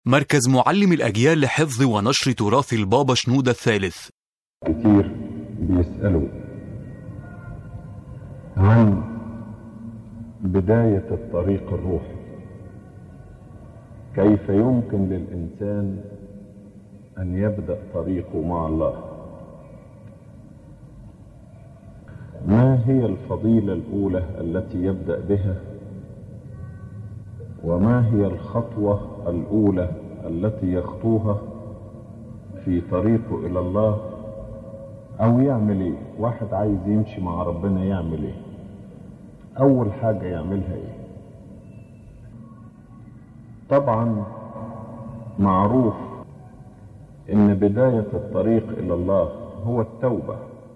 مركز معلم الأجيال لحفظ ونشر تراث البابا شنودة الثالث كتير بيسألوا عن بداية الطريق الروحي كيف يمكن للإنسان أن يبدأ طريقه مع الله ما هي الفضيلة الأولى التي يبدأ بها وما هي الخطوة الأولى التي يخطوها في طريقه إلى الله أو يعمل إيه واحد عايز يمشي مع ربنا يعمل إيه أول حاجة يعملها إيه طبعا معروف إن بداية الطريق إلى الله هو التوبة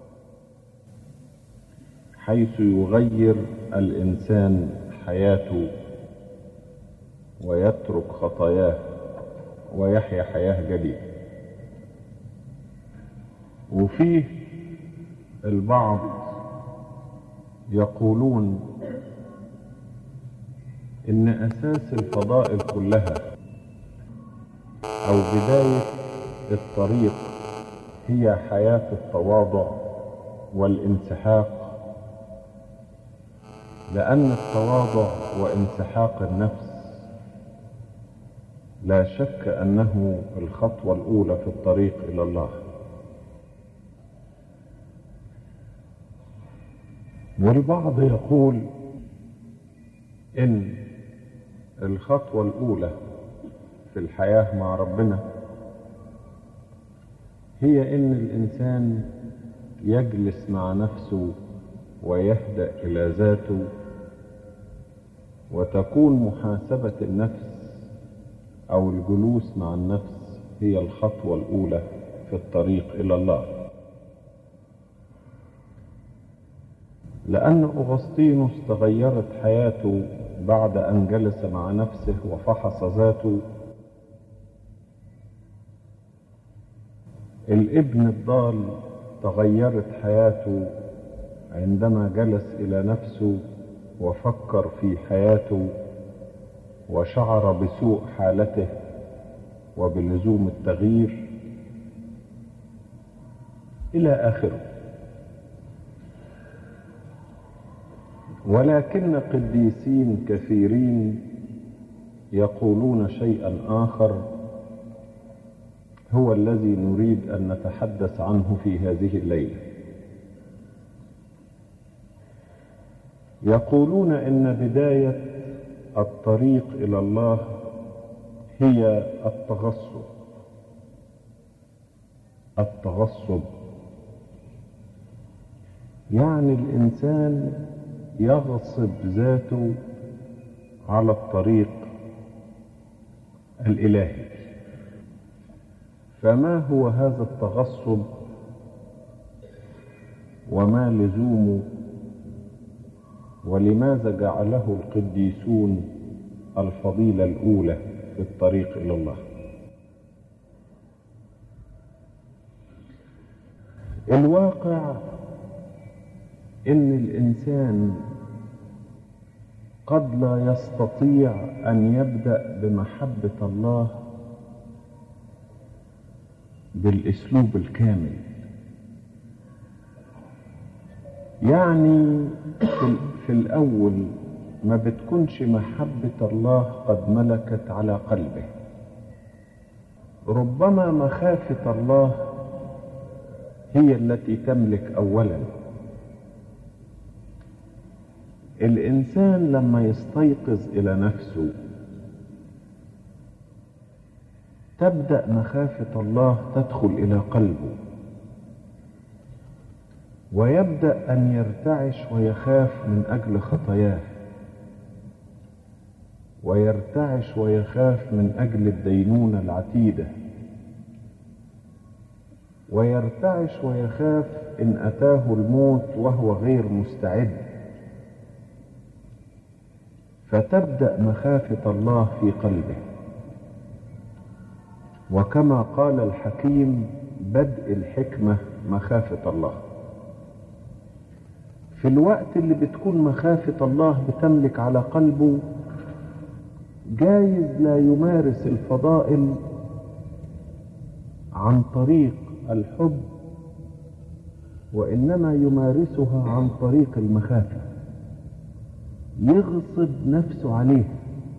حيث يغير الإنسان حياته ويترك خطاياه ويحيا حياة جديدة وفيه البعض يقولون ان اساس الفضائل كلها او بداية الطريق هي حياة التواضع والانسحاق لان التواضع وانسحاق النفس لا شك انه الخطوة الاولى في الطريق الى الله والبعض يقول ان الخطوة الاولى في الحياة مع ربنا هي ان الانسان يجلس مع نفسه ويهدأ الى ذاته وتكون محاسبة النفس او الجلوس مع النفس هي الخطوة الاولى في الطريق الى الله لأن أغسطينوس تغيرت حياته بعد أن جلس مع نفسه وفحص ذاته الابن الضال تغيرت حياته عندما جلس إلى نفسه وفكر في حياته وشعر بسوء حالته وبلزوم التغيير إلى آخره ولكن قديسين كثيرين يقولون شيئا آخر هو الذي نريد أن نتحدث عنه في هذه الليلة يقولون إن بداية الطريق إلى الله هي التغصب التغصب يعني الإنسان يغصب ذاته على الطريق الإلهي فما هو هذا التغصب وما لزومه ولماذا جعله القديسون الفضيلة الأولى في الطريق إلى الله الواقع ان الانسان قد لا يستطيع ان يبدا بمحبه الله بالاسلوب الكامل يعني في الاول ما بتكونش محبه الله قد ملكت على قلبه ربما مخافه الله هي التي تملك اولا الانسان لما يستيقظ الى نفسه تبدا مخافه الله تدخل الى قلبه ويبدا ان يرتعش ويخاف من اجل خطاياه ويرتعش ويخاف من اجل الدينونه العتيده ويرتعش ويخاف ان اتاه الموت وهو غير مستعد فتبدا مخافه الله في قلبه وكما قال الحكيم بدء الحكمه مخافه الله في الوقت اللي بتكون مخافه الله بتملك على قلبه جايز لا يمارس الفضائل عن طريق الحب وإنما يمارسها عن طريق المخافة يغصب نفسه عليها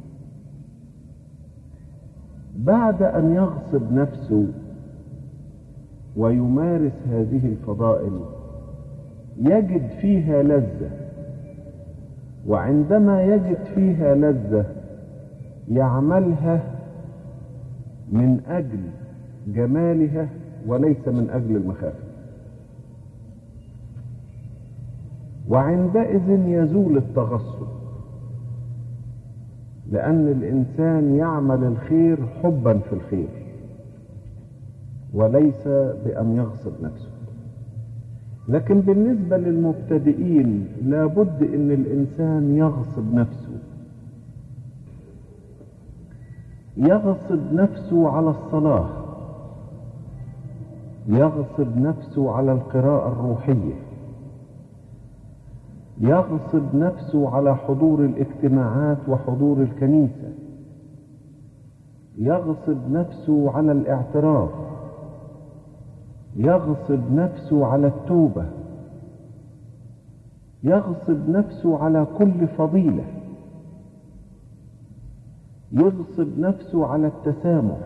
بعد أن يغصب نفسه ويمارس هذه الفضائل يجد فيها لذة وعندما يجد فيها لذة يعملها من أجل جمالها وليس من أجل المخافة وعندئذ يزول التغصب لأن الإنسان يعمل الخير حبا في الخير وليس بأن يغصب نفسه لكن بالنسبة للمبتدئين لابد أن الإنسان يغصب نفسه يغصب نفسه على الصلاة يغصب نفسه على القراءة الروحية يغصب نفسه على حضور الاجتماعات وحضور الكنيسة يغصب نفسه على الاعتراف يغصب نفسه على التوبة يغصب نفسه على كل فضيلة يغصب نفسه على التسامح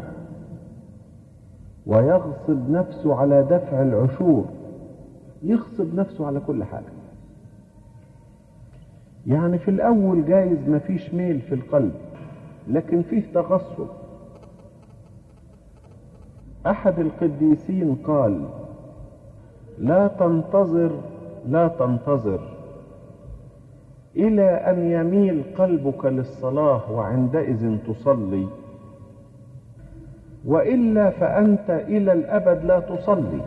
ويغصب نفسه على دفع العشور يغصب نفسه على كل حاجة يعني في الأول جايز ما فيش ميل في القلب لكن فيه تغصب أحد القديسين قال لا تنتظر لا تنتظر إلى أن يميل قلبك للصلاة وعندئذ تصلي وإلا فأنت إلى الأبد لا تصلي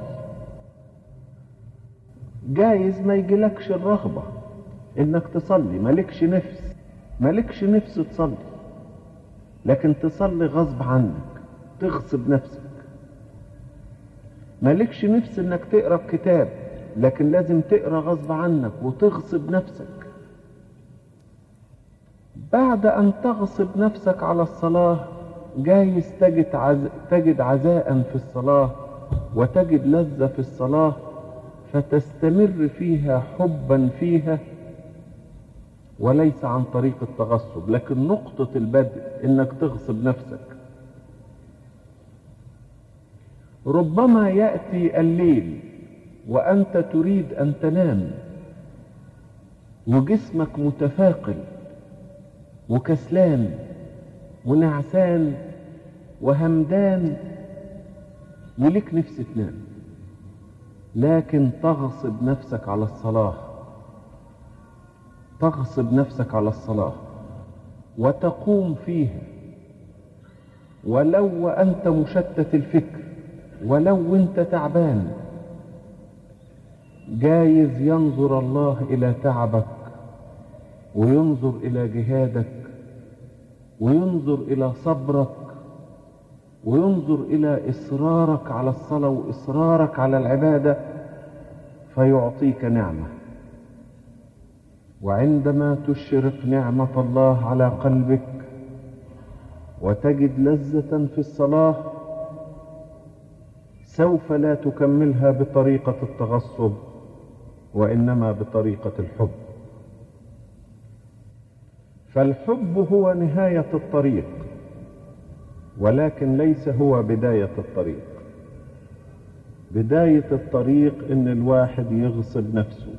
جايز ما يجيلكش الرغبة إنك تصلي مالكش نفس مالكش نفس تصلي لكن تصلي غصب عنك تغصب نفسك مالكش نفس انك تقرا كتاب لكن لازم تقرا غصب عنك وتغصب نفسك بعد ان تغصب نفسك على الصلاه جايز تجد عز... تجد عزاء في الصلاه وتجد لذه في الصلاه فتستمر فيها حبا فيها وليس عن طريق التغصب لكن نقطه البدء انك تغصب نفسك ربما ياتي الليل وانت تريد ان تنام وجسمك متثاقل وكسلان ونعسان وهمدان ولك نفس تنام لكن تغصب نفسك على الصلاه تغصب نفسك على الصلاه وتقوم فيها ولو وانت مشتت الفكر ولو انت تعبان جايز ينظر الله الى تعبك وينظر الى جهادك وينظر الى صبرك وينظر الى اصرارك على الصلاه واصرارك على العباده فيعطيك نعمه وعندما تشرق نعمه الله على قلبك وتجد لذه في الصلاه سوف لا تكملها بطريقة التغصب وإنما بطريقة الحب فالحب هو نهاية الطريق ولكن ليس هو بداية الطريق بداية الطريق إن الواحد يغصب نفسه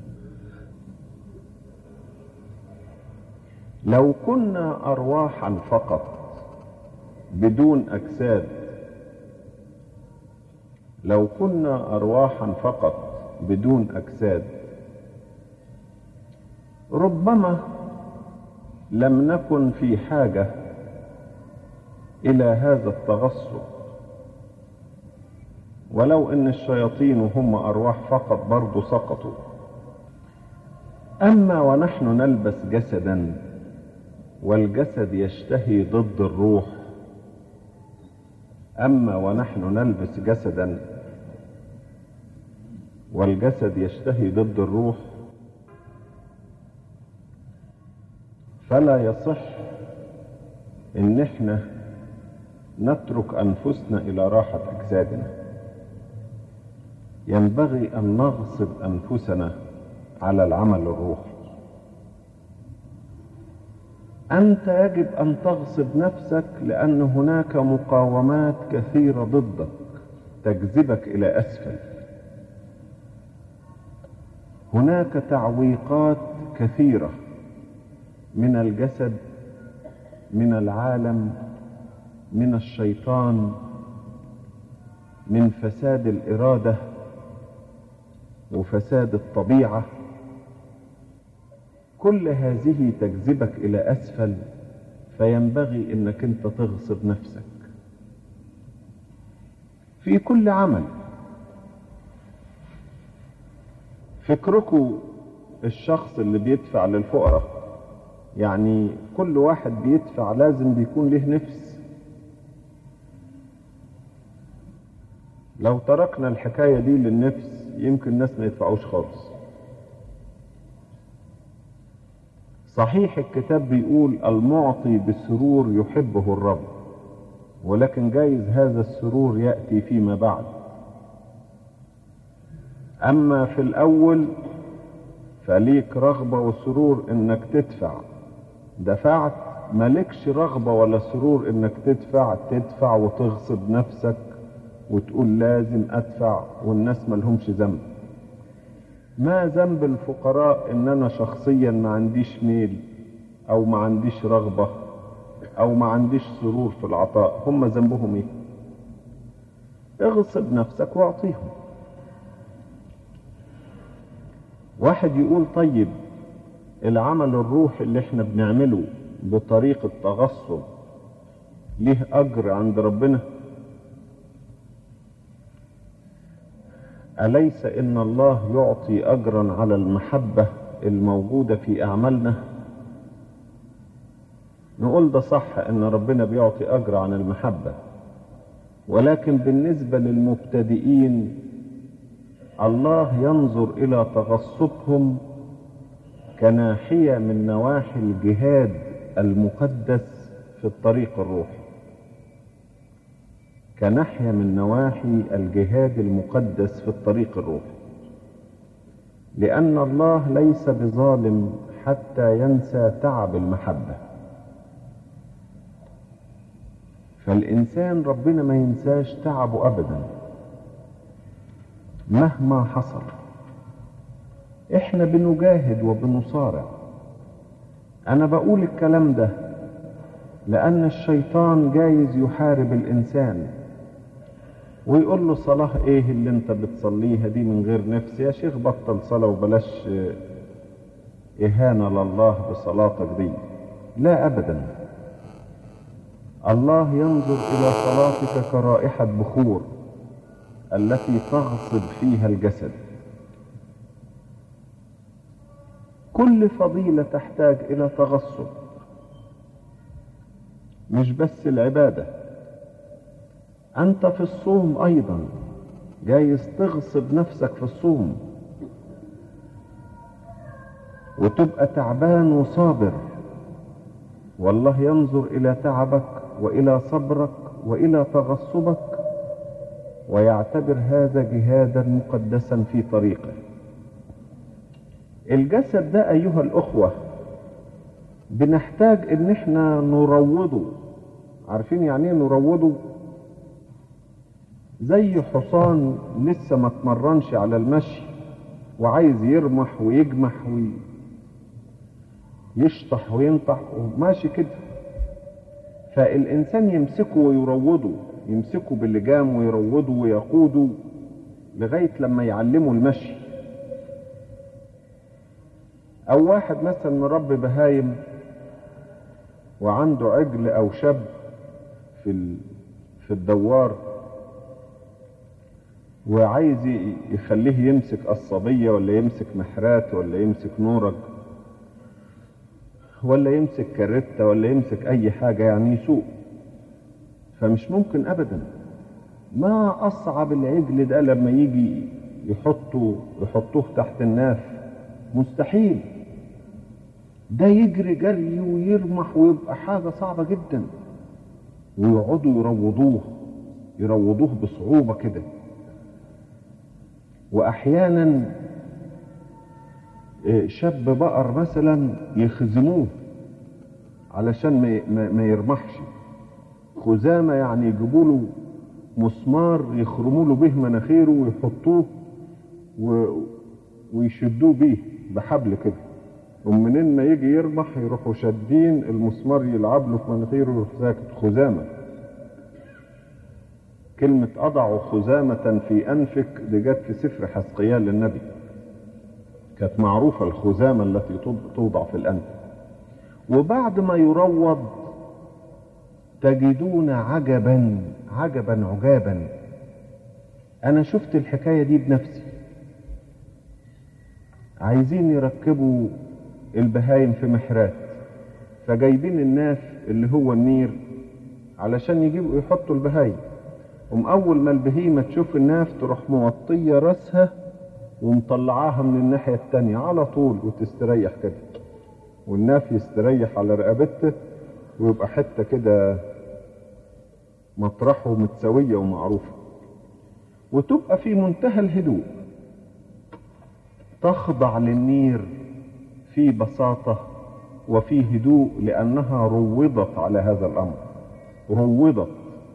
لو كنا أرواحا فقط بدون أجساد لو كنا ارواحا فقط بدون اجساد ربما لم نكن في حاجه الى هذا التغصب ولو ان الشياطين هم ارواح فقط برضو سقطوا اما ونحن نلبس جسدا والجسد يشتهي ضد الروح اما ونحن نلبس جسدا والجسد يشتهي ضد الروح فلا يصح ان احنا نترك انفسنا الى راحة اجسادنا ينبغي ان نغصب انفسنا على العمل الروحي انت يجب ان تغصب نفسك لان هناك مقاومات كثيرة ضدك تجذبك الى اسفل هناك تعويقات كثيرة من الجسد من العالم من الشيطان من فساد الإرادة وفساد الطبيعة كل هذه تجذبك إلى أسفل فينبغي أنك أنت تغصب نفسك في كل عمل فكركم الشخص اللي بيدفع للفقراء يعني كل واحد بيدفع لازم بيكون له نفس لو تركنا الحكاية دي للنفس يمكن الناس ما يدفعوش خالص صحيح الكتاب بيقول المعطي بسرور يحبه الرب ولكن جايز هذا السرور يأتي فيما بعد أما في الأول فليك رغبة وسرور إنك تدفع دفعت مالكش رغبة ولا سرور إنك تدفع تدفع وتغصب نفسك وتقول لازم أدفع والناس ملهمش ذنب ما ذنب الفقراء إن أنا شخصيا ما عنديش ميل أو ما عنديش رغبة أو ما عنديش سرور في العطاء هم ذنبهم إيه اغصب نفسك واعطيهم واحد يقول طيب العمل الروحي اللي احنا بنعمله بطريقة تغصب ليه أجر عند ربنا أليس إن الله يعطي أجرا على المحبة الموجودة في أعمالنا نقول ده صح إن ربنا بيعطي أجر عن المحبة ولكن بالنسبة للمبتدئين الله ينظر إلى تغصبهم كناحية من نواحي الجهاد المقدس في الطريق الروحي كناحية من نواحي الجهاد المقدس في الطريق الروحي لأن الله ليس بظالم حتى ينسى تعب المحبة فالإنسان ربنا ما ينساش تعبه أبدا مهما حصل احنا بنجاهد وبنصارع انا بقول الكلام ده لان الشيطان جايز يحارب الانسان ويقول له صلاة ايه اللي انت بتصليها دي من غير نفس يا شيخ بطل صلاة وبلاش اهانة لله بصلاتك دي لا ابدا الله ينظر الى صلاتك كرائحة بخور التي تغصب فيها الجسد كل فضيلة تحتاج إلى تغصب مش بس العبادة أنت في الصوم أيضا جايز تغصب نفسك في الصوم وتبقى تعبان وصابر والله ينظر إلى تعبك وإلى صبرك وإلى تغصبك ويعتبر هذا جهادا مقدسا في طريقه الجسد ده ايها الاخوة بنحتاج ان احنا نروضه عارفين يعني ايه نروضه زي حصان لسه ما اتمرنش على المشي وعايز يرمح ويجمح ويشطح وينطح وماشي كده فالانسان يمسكه ويروضه يمسكه باللجام ويروضه ويقوده لغاية لما يعلمه المشي او واحد مثلا مربي بهايم وعنده عجل او شاب في في الدوار وعايز يخليه يمسك قصبية ولا يمسك محرات ولا يمسك نورج ولا يمسك كاريتا ولا يمسك اي حاجة يعني يسوق فمش ممكن ابدا ما اصعب العجل ده لما يجي يحطوا يحطوه تحت الناف مستحيل ده يجري جري ويرمح ويبقى حاجة صعبة جدا ويقعدوا يروضوه يروضوه بصعوبة كده وأحيانا شاب بقر مثلا يخزموه علشان ما, ما يرمحش خزامة يعني يجيبوا له مسمار يخرموا له به مناخيره ويحطوه و... ويشدوه بيه بحبل كده ومنين ما يجي يرمح يروحوا شادين المسمار يلعب له في مناخيره ويروح ساكت خزامة كلمة أضع خزامة في أنفك دي جت في سفر حسقيال للنبي كانت معروفة الخزامة التي توضع في الأنف وبعد ما يروض تجدون عجبا عجبا عجابا أنا شفت الحكاية دي بنفسي عايزين يركبوا البهايم في محرات فجايبين الناس اللي هو النير علشان يجيبوا يحطوا البهايم قوم اول ما البهيمه تشوف الناس تروح موطيه راسها ومطلعاها من الناحيه التانية على طول وتستريح كده والناس يستريح على رقبته ويبقى حته كده مطرحه متساويه ومعروفه وتبقى في منتهى الهدوء تخضع للنير في بساطة وفي هدوء لأنها روضت على هذا الأمر روضت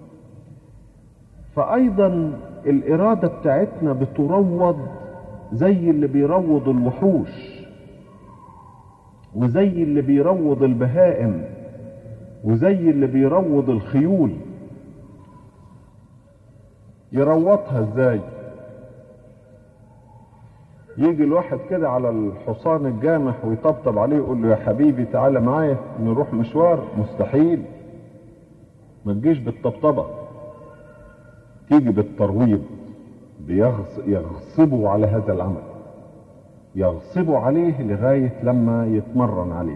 فأيضا الإرادة بتاعتنا بتروض زي اللي بيروض الوحوش وزي اللي بيروض البهائم وزي اللي بيروض الخيول يروضها ازاي يجي الواحد كده على الحصان الجامح ويطبطب عليه يقول له يا حبيبي تعالى معايا نروح مشوار مستحيل ما تجيش بالطبطبة تيجي بالترويض بيغص يغصبوا على هذا العمل يغصبوا عليه لغاية لما يتمرن عليه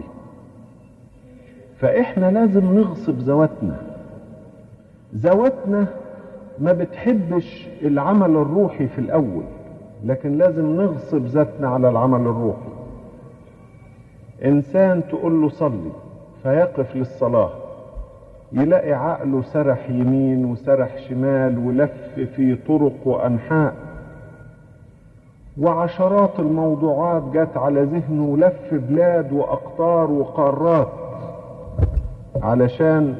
فإحنا لازم نغصب ذواتنا ذواتنا ما بتحبش العمل الروحي في الأول لكن لازم نغصب ذاتنا على العمل الروحي انسان تقول له صلي فيقف للصلاه يلاقي عقله سرح يمين وسرح شمال ولف في طرق وانحاء وعشرات الموضوعات جت على ذهنه ولف بلاد واقطار وقارات علشان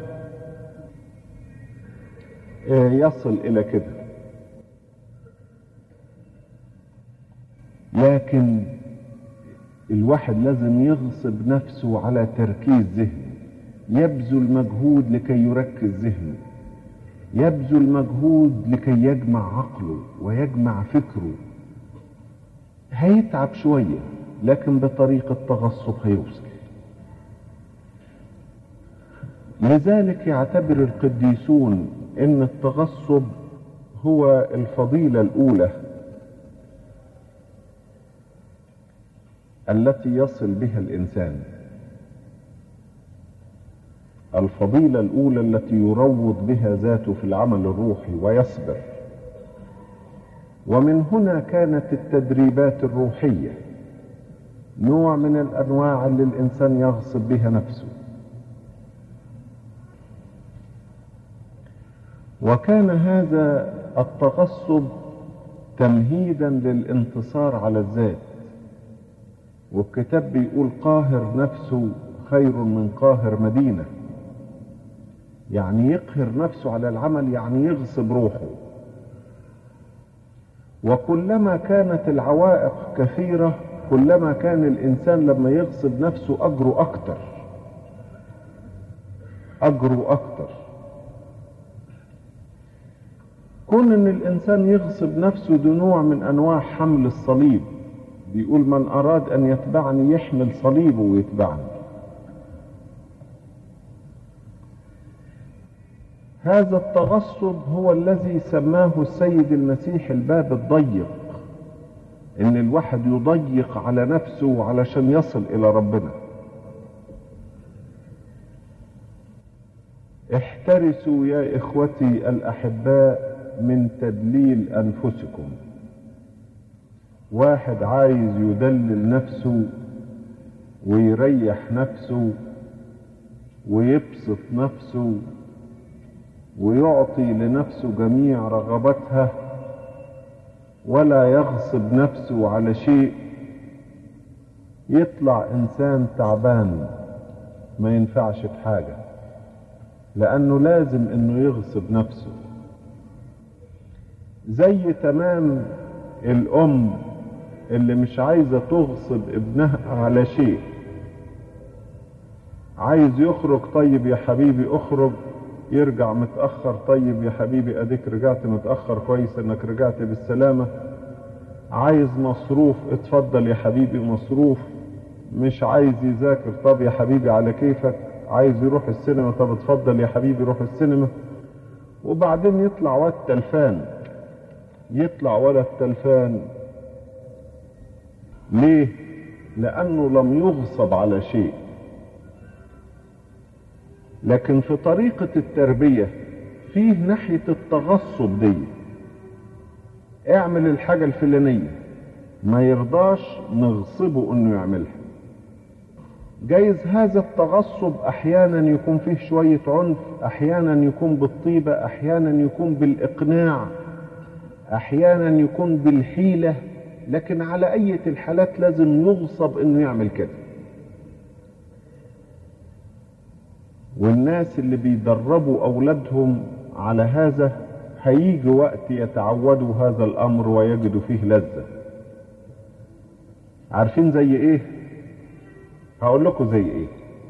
يصل الى كده لكن الواحد لازم يغصب نفسه على تركيز ذهنه يبذل مجهود لكي يركز ذهنه يبذل مجهود لكي يجمع عقله ويجمع فكره هيتعب شوية لكن بطريقة تغصب هيوصل لذلك يعتبر القديسون ان التغصب هو الفضيلة الاولى التي يصل بها الانسان الفضيله الاولى التي يروض بها ذاته في العمل الروحي ويصبر ومن هنا كانت التدريبات الروحيه نوع من الانواع اللي الانسان يغصب بها نفسه وكان هذا التغصب تمهيدا للانتصار على الذات والكتاب بيقول قاهر نفسه خير من قاهر مدينة يعني يقهر نفسه على العمل يعني يغصب روحه وكلما كانت العوائق كثيرة كلما كان الإنسان لما يغصب نفسه أجره أكتر أجره أكتر كون ان الانسان يغصب نفسه ده نوع من انواع حمل الصليب بيقول من اراد ان يتبعني يحمل صليبه ويتبعني هذا التغصب هو الذي سماه السيد المسيح الباب الضيق ان الواحد يضيق على نفسه علشان يصل الى ربنا احترسوا يا اخوتي الاحباء من تدليل انفسكم واحد عايز يدلل نفسه ويريح نفسه ويبسط نفسه ويعطي لنفسه جميع رغباتها ولا يغصب نفسه على شيء يطلع انسان تعبان ما ينفعش في حاجة لانه لازم انه يغصب نفسه زي تمام الام اللي مش عايزة تغصب ابنها على شيء عايز يخرج طيب يا حبيبي اخرج يرجع متأخر طيب يا حبيبي اديك رجعت متأخر كويس انك رجعت بالسلامة عايز مصروف اتفضل يا حبيبي مصروف مش عايز يذاكر طب يا حبيبي على كيفك عايز يروح السينما طب اتفضل يا حبيبي روح السينما وبعدين يطلع واد تلفان يطلع ولد تلفان ليه لانه لم يغصب على شيء لكن في طريقة التربية فيه ناحية التغصب دي اعمل الحاجة الفلانية ما يرضاش نغصبه انه يعملها جايز هذا التغصب احيانا يكون فيه شوية عنف احيانا يكون بالطيبة احيانا يكون بالاقناع احيانا يكون بالحيلة لكن على اية الحالات لازم يغصب انه يعمل كده والناس اللي بيدربوا اولادهم على هذا هيجي وقت يتعودوا هذا الامر ويجدوا فيه لذة عارفين زي ايه هقول لكم زي ايه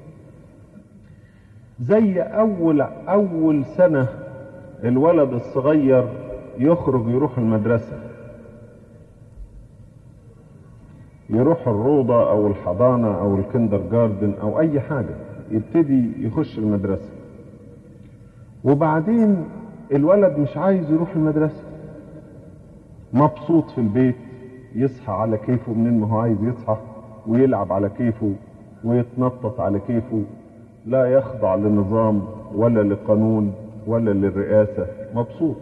زي اول اول سنة الولد الصغير يخرج يروح المدرسة يروح الروضة او الحضانة او الكندر جاردن او اي حاجة يبتدي يخش المدرسة وبعدين الولد مش عايز يروح المدرسة مبسوط في البيت يصحى على كيفه منين ما هو عايز يصحى ويلعب على كيفه ويتنطط على كيفه لا يخضع لنظام ولا لقانون ولا للرئاسة مبسوط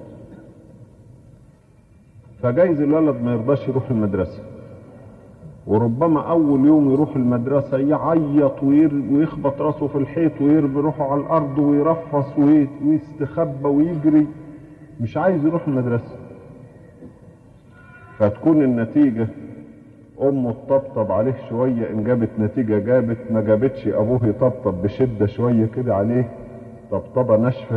فجايز الولد ما يرضاش يروح المدرسة وربما اول يوم يروح المدرسة يعيط ويخبط راسه في الحيط ويرمي روحه على الارض ويرفص ويستخبى ويجري مش عايز يروح المدرسة فتكون النتيجة امه تطبطب عليه شوية ان جابت نتيجة جابت ما جابتش ابوه يطبطب بشدة شوية كده عليه طبطبة ناشفة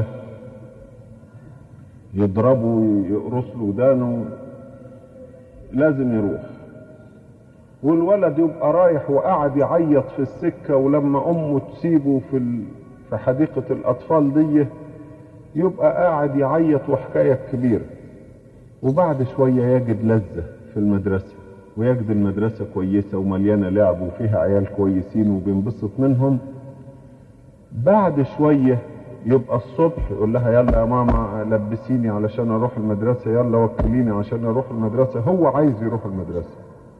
يضربه يقرص له ودانه لازم يروح والولد يبقى رايح وقاعد يعيط في السكة ولما امه تسيبه في ال... في حديقة الاطفال دي يبقى قاعد يعيط وحكاية كبيرة وبعد شوية يجد لذة في المدرسة ويجد المدرسة كويسة ومليانة لعب وفيها عيال كويسين وبينبسط منهم بعد شوية يبقى الصبح يقول لها يلا يا ماما لبسيني علشان اروح المدرسة يلا وكليني عشان اروح المدرسة هو عايز يروح المدرسة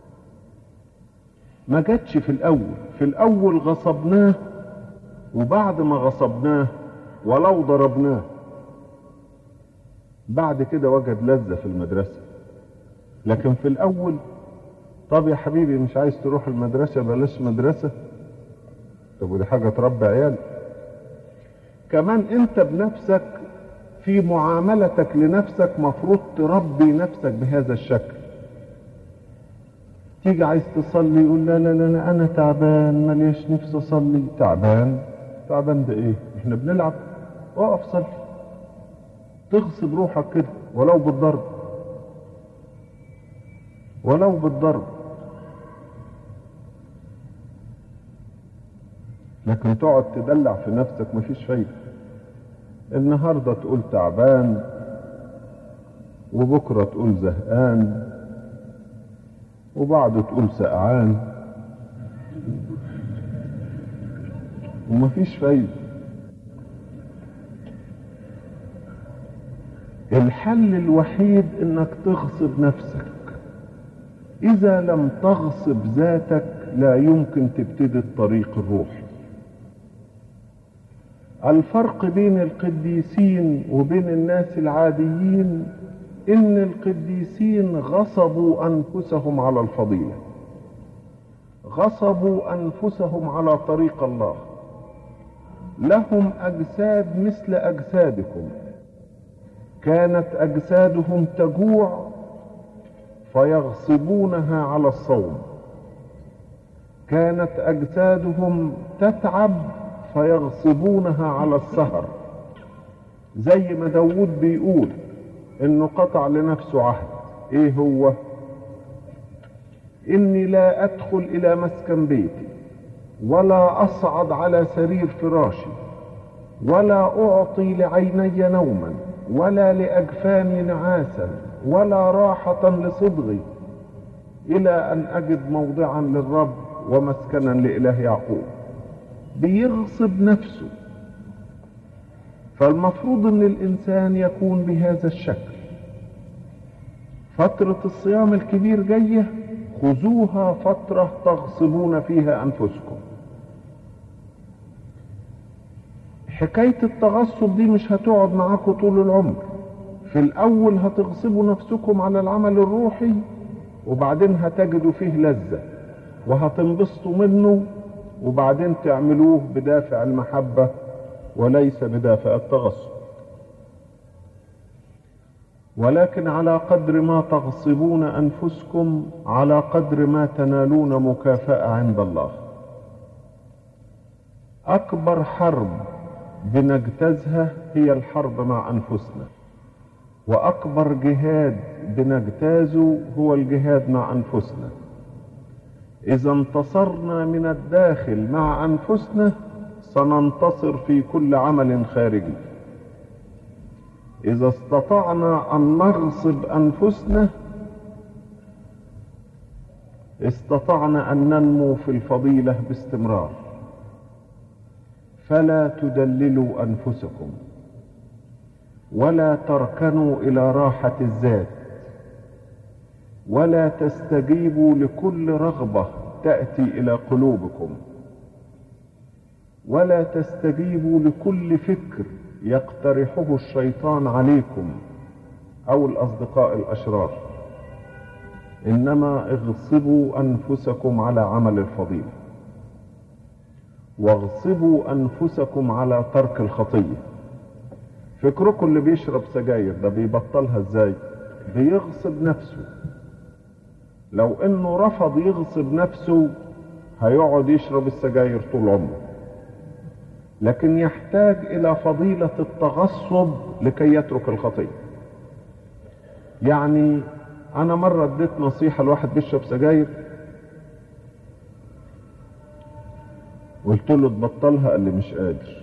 ما جاتش في الاول في الاول غصبناه وبعد ما غصبناه ولو ضربناه بعد كده وجد لذة في المدرسة لكن في الاول طب يا حبيبي مش عايز تروح المدرسة بلاش مدرسة طب ودي حاجة تربي عيال كمان انت بنفسك في معاملتك لنفسك مفروض تربي نفسك بهذا الشكل تيجي عايز تصلي يقول لا لا لا, لا انا تعبان مليش نفسي اصلي تعبان تعبان ده ايه احنا بنلعب اقف صلي تغصب روحك كده ولو بالضرب ولو بالضرب لكن تقعد تدلع في نفسك مفيش فايدة النهاردة تقول تعبان وبكرة تقول زهقان وبعده تقول سقعان ومفيش فايدة الحل الوحيد انك تغصب نفسك اذا لم تغصب ذاتك لا يمكن تبتدي الطريق الروحي الفرق بين القديسين وبين الناس العاديين ان القديسين غصبوا انفسهم على الفضيله غصبوا انفسهم على طريق الله لهم اجساد مثل اجسادكم كانت اجسادهم تجوع فيغصبونها على الصوم كانت اجسادهم تتعب فيغصبونها على السهر زي ما داود بيقول انه قطع لنفسه عهد ايه هو اني لا ادخل الى مسكن بيتي ولا اصعد على سرير فراشي ولا اعطي لعيني نوما ولا لاجفاني نعاسا ولا راحه لصدغي الى ان اجد موضعا للرب ومسكنا لاله يعقوب بيغصب نفسه فالمفروض ان الانسان يكون بهذا الشكل فترة الصيام الكبير جاية خذوها فترة تغصبون فيها انفسكم حكاية التغصب دي مش هتقعد معاكم طول العمر في الاول هتغصبوا نفسكم على العمل الروحي وبعدين هتجدوا فيه لذة وهتنبسطوا منه وبعدين تعملوه بدافع المحبة وليس بدافع التغصب ولكن على قدر ما تغصبون انفسكم على قدر ما تنالون مكافاه عند الله اكبر حرب بنجتازها هي الحرب مع انفسنا واكبر جهاد بنجتازه هو الجهاد مع انفسنا اذا انتصرنا من الداخل مع انفسنا سننتصر في كل عمل خارجي اذا استطعنا ان نغصب انفسنا استطعنا ان ننمو في الفضيله باستمرار فلا تدللوا انفسكم ولا تركنوا الى راحه الذات ولا تستجيبوا لكل رغبه تاتي الى قلوبكم ولا تستجيبوا لكل فكر يقترحه الشيطان عليكم او الاصدقاء الاشرار انما اغصبوا انفسكم على عمل الفضيله واغصبوا انفسكم على ترك الخطيه فكركم اللي بيشرب سجاير ده بيبطلها ازاي بيغصب نفسه لو انه رفض يغصب نفسه هيقعد يشرب السجاير طول عمره لكن يحتاج الى فضيلة التغصب لكي يترك الخطية يعني انا مرة اديت نصيحة لواحد بيشرب سجاير قلت له تبطلها قال لي مش قادر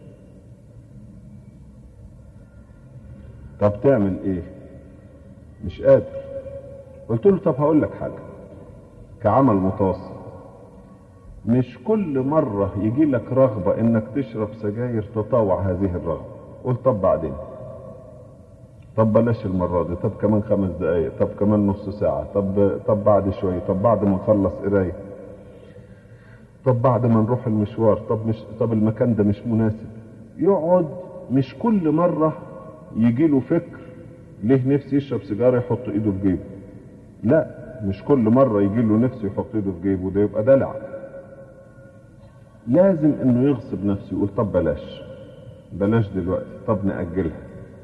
طب تعمل ايه مش قادر قلت له طب هقول لك حاجة كعمل متوسط مش كل مرة يجي لك رغبة انك تشرب سجاير تطاوع هذه الرغبة قول طب بعدين طب بلاش المرة دي طب كمان خمس دقايق طب كمان نص ساعة طب طب بعد شوية طب بعد ما نخلص قراية طب بعد ما نروح المشوار طب مش طب المكان ده مش مناسب يقعد مش كل مرة يجي له فكر ليه نفسي يشرب سيجارة يحط ايده في جيبه لا مش كل مرة يجي له نفسه يحط ايده في جيبه ده يبقى دلع لازم انه يغصب نفسه يقول طب بلاش بلاش دلوقتي طب نأجلها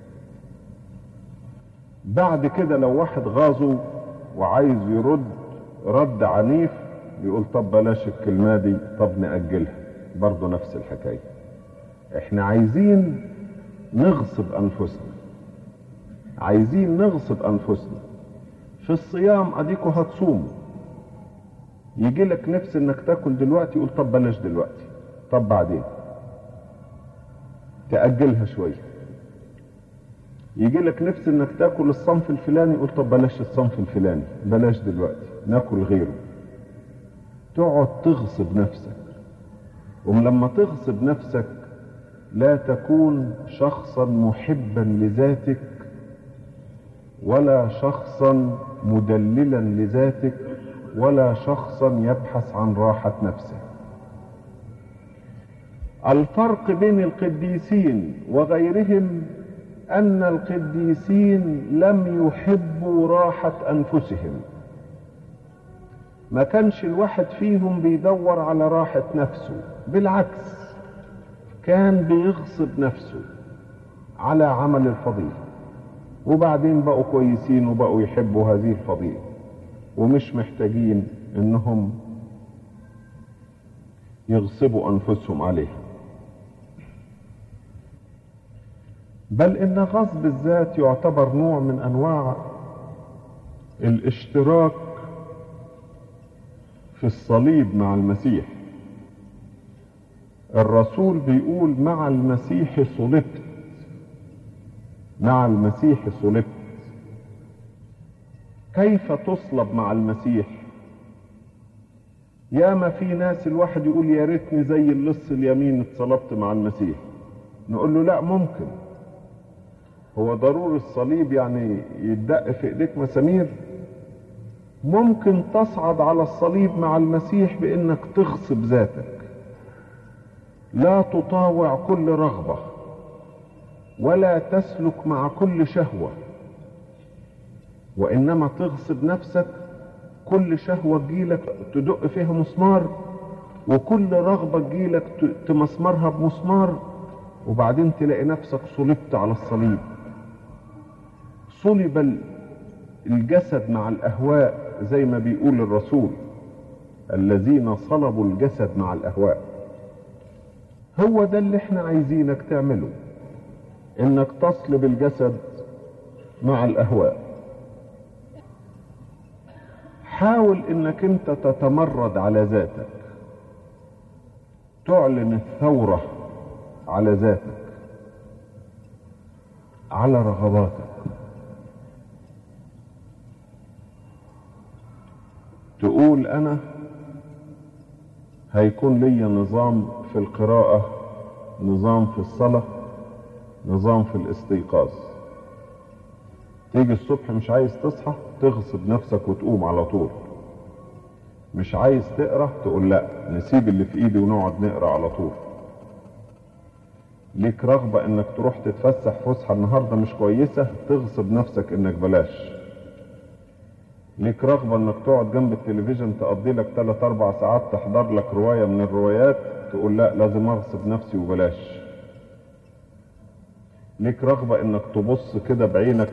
بعد كده لو واحد غاظه وعايز يرد رد عنيف يقول طب بلاش الكلمة دي طب نأجلها برضه نفس الحكاية احنا عايزين نغصب انفسنا عايزين نغصب انفسنا في الصيام اديكوا هتصوموا يجي لك نفس انك تاكل دلوقتي يقول طب بلاش دلوقتي طب بعدين تأجلها شوية يجي لك نفس انك تاكل الصنف الفلاني يقول طب بلاش الصنف الفلاني بلاش دلوقتي ناكل غيره تقعد تغصب نفسك ولما تغصب نفسك لا تكون شخصا محبا لذاتك ولا شخصا مدللا لذاتك ولا شخصا يبحث عن راحة نفسه الفرق بين القديسين وغيرهم ان القديسين لم يحبوا راحة انفسهم ما كانش الواحد فيهم بيدور على راحة نفسه بالعكس كان بيغصب نفسه على عمل الفضيلة وبعدين بقوا كويسين وبقوا يحبوا هذه الفضيلة ومش محتاجين انهم يغصبوا انفسهم عليها بل ان غصب الذات يعتبر نوع من انواع الاشتراك في الصليب مع المسيح الرسول بيقول مع المسيح صلبت مع المسيح صلبت كيف تصلب مع المسيح ياما في ناس الواحد يقول يا ريتني زي اللص اليمين اتصلبت مع المسيح نقول له لا ممكن هو ضروري الصليب يعني يدق في ايديك مسامير ممكن تصعد على الصليب مع المسيح بانك تغصب ذاتك لا تطاوع كل رغبه ولا تسلك مع كل شهوه وانما تغصب نفسك كل شهوه تجيلك تدق فيها مسمار وكل رغبه تجيلك تمسمرها بمسمار وبعدين تلاقي نفسك صلبت على الصليب صلب الجسد مع الاهواء زي ما بيقول الرسول الذين صلبوا الجسد مع الاهواء هو ده اللي احنا عايزينك تعمله انك تصلب الجسد مع الاهواء حاول انك انت تتمرد على ذاتك تعلن الثورة على ذاتك على رغباتك تقول انا هيكون لي نظام في القراءة نظام في الصلاة نظام في الاستيقاظ تيجي الصبح مش عايز تصحى تغصب نفسك وتقوم على طول مش عايز تقرا تقول لا نسيب اللي في ايدي ونقعد نقرا على طول ليك رغبة انك تروح تتفسح فسحة النهاردة مش كويسة تغصب نفسك انك بلاش ليك رغبة انك تقعد جنب التلفزيون تقضي لك 3 4 ساعات تحضر لك رواية من الروايات تقول لا لازم اغصب نفسي وبلاش ليك رغبة انك تبص كده بعينك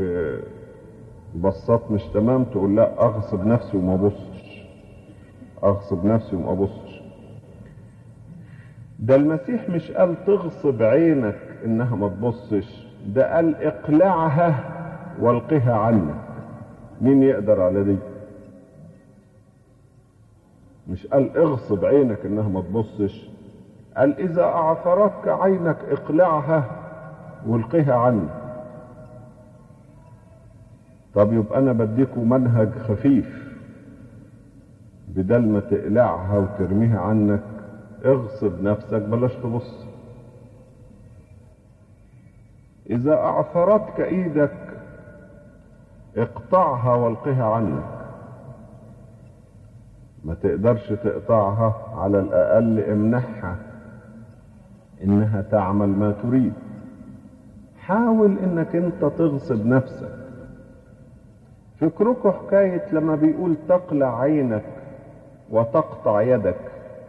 بصات مش تمام تقول لا اغصب نفسي وما ابصش اغصب نفسي وما ابصش ده المسيح مش قال تغصب عينك انها ما تبصش ده قال اقلعها والقها عنك مين يقدر على دي مش قال اغصب عينك انها ما تبصش قال اذا اعثرتك عينك اقلعها والقها عنك طب يبقى انا بديكوا منهج خفيف بدل ما تقلعها وترميها عنك اغصب نفسك بلاش تبص اذا اعثرتك ايدك اقطعها والقها عنك ما تقدرش تقطعها على الاقل امنحها انها تعمل ما تريد حاول انك انت تغصب نفسك فكركم حكاية لما بيقول تقلع عينك وتقطع يدك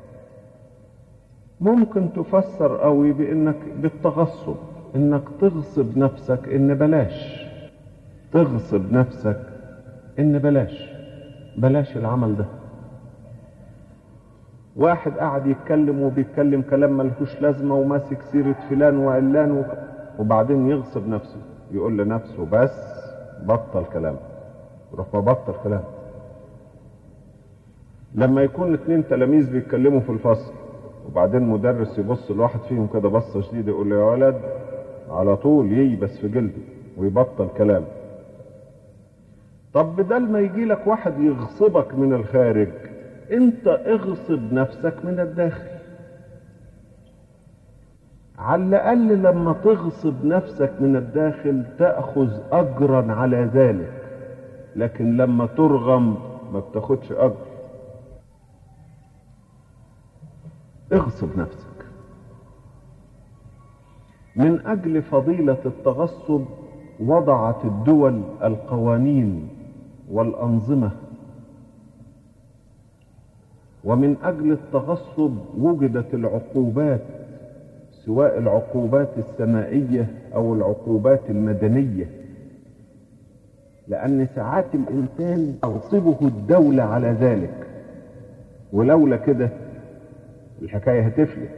ممكن تفسر قوي بانك بالتغصب انك تغصب نفسك ان بلاش تغصب نفسك ان بلاش بلاش العمل ده واحد قاعد يتكلم وبيتكلم كلام ملهوش لازمه وماسك سيره فلان وعلان و... وبعدين يغصب نفسه يقول لنفسه بس بطل كلام يروح مبطل كلام لما يكون اتنين تلاميذ بيتكلموا في الفصل وبعدين مدرس يبص لواحد فيهم كده بصه شديده يقول له يا ولد على طول ييبس في جلده ويبطل كلام طب بدل ما يجي لك واحد يغصبك من الخارج انت اغصب نفسك من الداخل على الاقل لما تغصب نفسك من الداخل تاخذ اجرا على ذلك لكن لما ترغم ما بتاخدش اجر اغصب نفسك من اجل فضيله التغصب وضعت الدول القوانين والانظمه ومن اجل التغصب وجدت العقوبات سواء العقوبات السمائيه او العقوبات المدنيه لأن ساعات الإنسان تغصبه الدولة على ذلك ولولا كده الحكاية هتفلت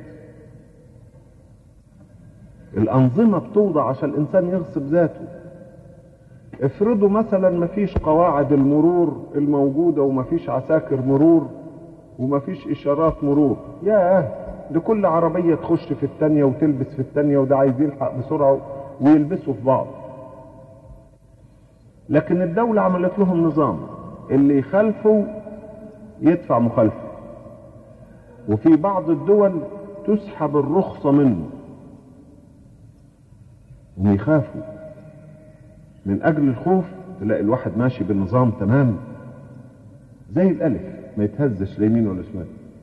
الأنظمة بتوضع عشان الإنسان يغصب ذاته افرضوا مثلا مفيش قواعد المرور الموجودة ومفيش عساكر مرور ومفيش إشارات مرور ياه ده كل عربية تخش في التانية وتلبس في التانية وده عايز يلحق بسرعة ويلبسوا في بعض لكن الدولة عملت لهم نظام اللي يخالفوا يدفع مخالفة وفي بعض الدول تسحب الرخصة منه هم يخافوا من أجل الخوف تلاقي الواحد ماشي بالنظام تمام زي الألف ما يتهزش لا يمين ولا شمال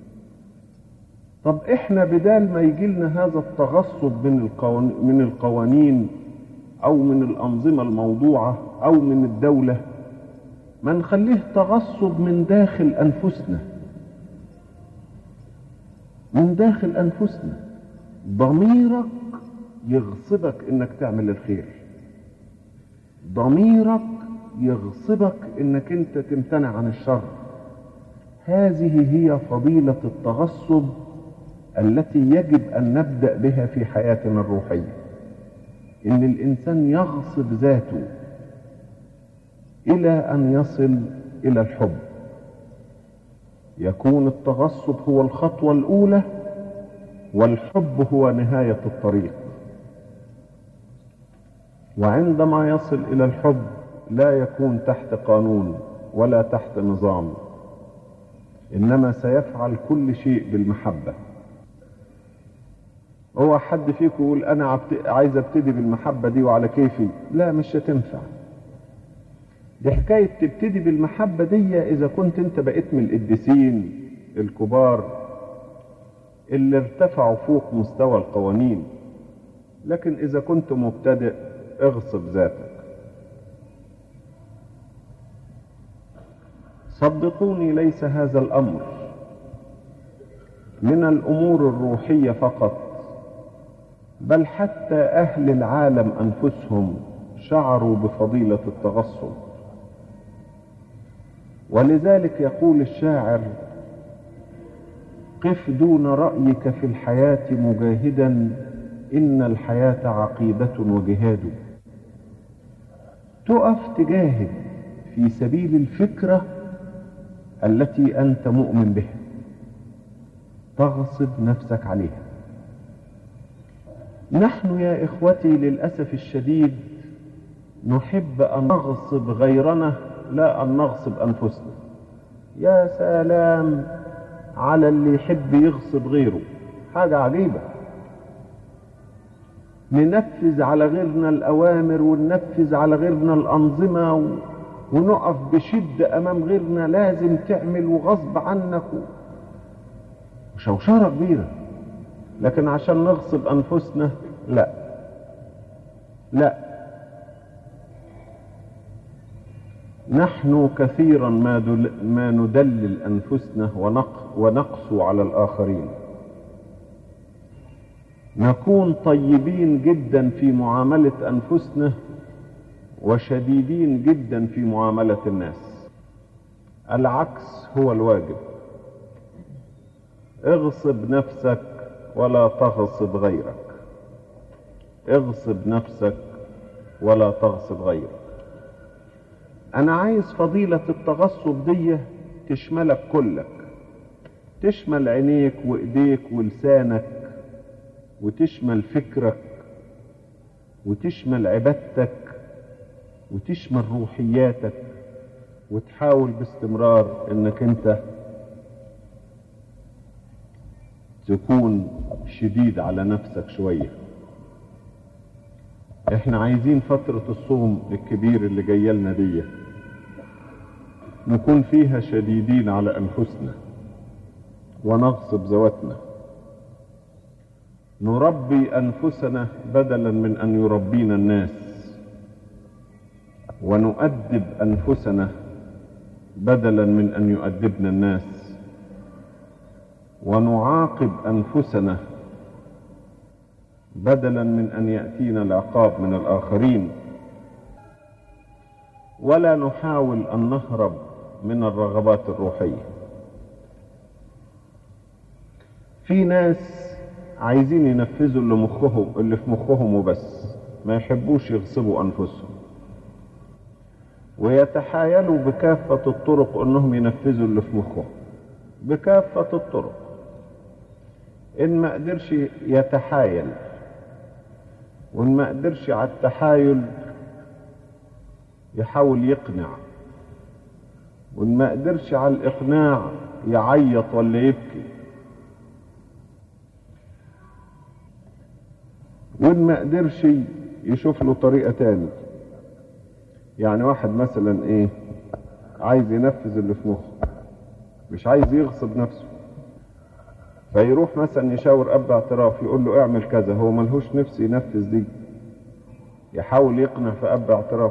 طب احنا بدال ما يجي لنا هذا التغصب من القوانين من القوانين او من الانظمه الموضوعه او من الدوله ما نخليه تغصب من داخل انفسنا من داخل انفسنا ضميرك يغصبك انك تعمل الخير ضميرك يغصبك انك انت تمتنع عن الشر هذه هي فضيله التغصب التي يجب ان نبدا بها في حياتنا الروحيه ان الانسان يغصب ذاته الى ان يصل الى الحب يكون التغصب هو الخطوه الاولى والحب هو نهايه الطريق وعندما يصل الى الحب لا يكون تحت قانون ولا تحت نظام انما سيفعل كل شيء بالمحبه هو حد فيكم يقول انا عبت... عايز ابتدي بالمحبة دي وعلى كيفي لا مش هتنفع دي حكاية تبتدي بالمحبة دي اذا كنت انت بقيت من القديسين الكبار اللي ارتفعوا فوق مستوى القوانين لكن اذا كنت مبتدئ اغصب ذاتك صدقوني ليس هذا الامر من الامور الروحية فقط بل حتى اهل العالم انفسهم شعروا بفضيله التغصب ولذلك يقول الشاعر قف دون رايك في الحياه مجاهدا ان الحياه عقيده وجهاد تقف تجاهد في سبيل الفكره التي انت مؤمن بها تغصب نفسك عليها نحن يا اخوتي للاسف الشديد نحب ان نغصب غيرنا لا ان نغصب انفسنا يا سلام على اللي يحب يغصب غيره حاجه عجيبه ننفذ على غيرنا الاوامر وننفذ على غيرنا الانظمه و... ونقف بشده امام غيرنا لازم تعمل وغصب عنك و... وشوشره كبيره لكن عشان نغصب انفسنا لا لا نحن كثيرا ما, دل ما ندلل انفسنا ونق ونقسو على الاخرين نكون طيبين جدا في معامله انفسنا وشديدين جدا في معامله الناس العكس هو الواجب اغصب نفسك ولا تغصب غيرك اغصب نفسك ولا تغصب غيرك انا عايز فضيلة التغصب دي تشملك كلك تشمل عينيك وايديك ولسانك وتشمل فكرك وتشمل عبادتك وتشمل روحياتك وتحاول باستمرار انك انت تكون شديد على نفسك شوية احنا عايزين فترة الصوم الكبير اللي جاية لنا دي نكون فيها شديدين على انفسنا ونغصب ذواتنا نربي انفسنا بدلا من ان يربينا الناس ونؤدب انفسنا بدلا من ان يؤدبنا الناس ونعاقب انفسنا بدلا من ان ياتينا العقاب من الاخرين ولا نحاول أن نهرب من الرغبات الروحية في ناس عايزين ينفذوا اللي مخهم اللي في مخهم وبس ما يحبوش يغصبوا أنفسهم ويتحايلوا بكافة الطرق أنهم ينفذوا اللي في مخهم بكافة الطرق إن ما قدرش يتحايل وإن ما قدرش على التحايل يحاول يقنع وإن ما قدرش على الإقناع يعيط ولا يبكي وإن ما قدرش يشوف له طريقة تاني يعني واحد مثلا إيه عايز ينفذ اللي في مخه مش عايز يغصب نفسه فيروح مثلا يشاور اب اعتراف يقول له اعمل كذا هو ملهوش نفس ينفذ دي يحاول يقنع في اب اعتراف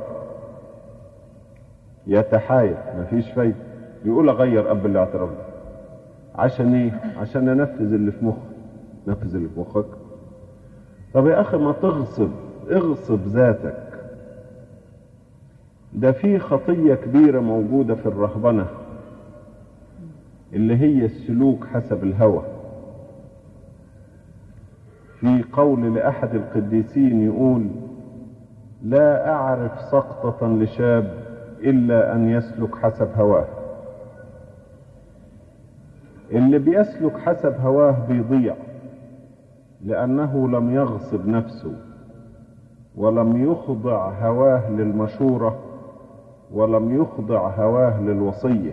يتحايل مفيش فايده يقول اغير اب الاعتراف ده عشان ايه عشان انفذ اللي في مخي نفذ اللي في مخك طب يا اخي ما تغصب اغصب ذاتك ده في خطيه كبيره موجوده في الرهبنه اللي هي السلوك حسب الهوى في قول لأحد القديسين يقول لا أعرف سقطة لشاب إلا أن يسلك حسب هواه اللي بيسلك حسب هواه بيضيع لأنه لم يغصب نفسه ولم يخضع هواه للمشورة ولم يخضع هواه للوصيه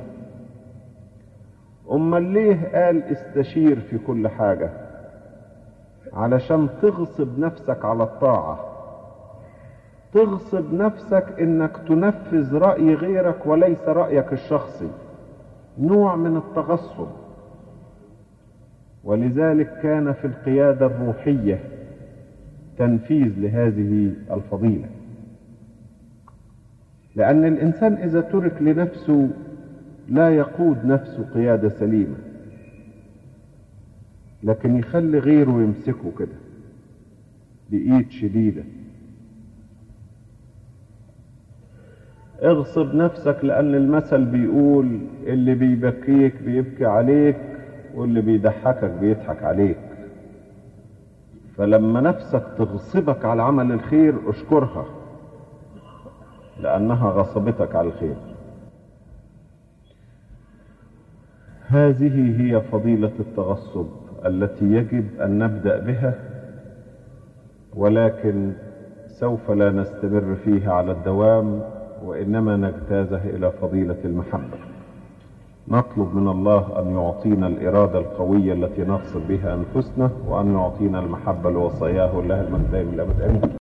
امال ليه قال استشير في كل حاجة علشان تغصب نفسك على الطاعة تغصب نفسك انك تنفذ رأي غيرك وليس رأيك الشخصي نوع من التغصب ولذلك كان في القيادة الروحية تنفيذ لهذه الفضيلة لأن الإنسان إذا ترك لنفسه لا يقود نفسه قيادة سليمة لكن يخلي غيره يمسكه كده بإيد شديدة اغصب نفسك لأن المثل بيقول اللي بيبكيك بيبكي عليك واللي بيضحكك بيضحك عليك فلما نفسك تغصبك على عمل الخير اشكرها لأنها غصبتك على الخير هذه هي فضيلة التغصب التي يجب أن نبدأ بها ولكن سوف لا نستمر فيها على الدوام وإنما نجتازه إلى فضيلة المحبة نطلب من الله أن يعطينا الإرادة القوية التي نغصب بها أنفسنا وأن يعطينا المحبة لوصاياه الله المجد من الأبد آمين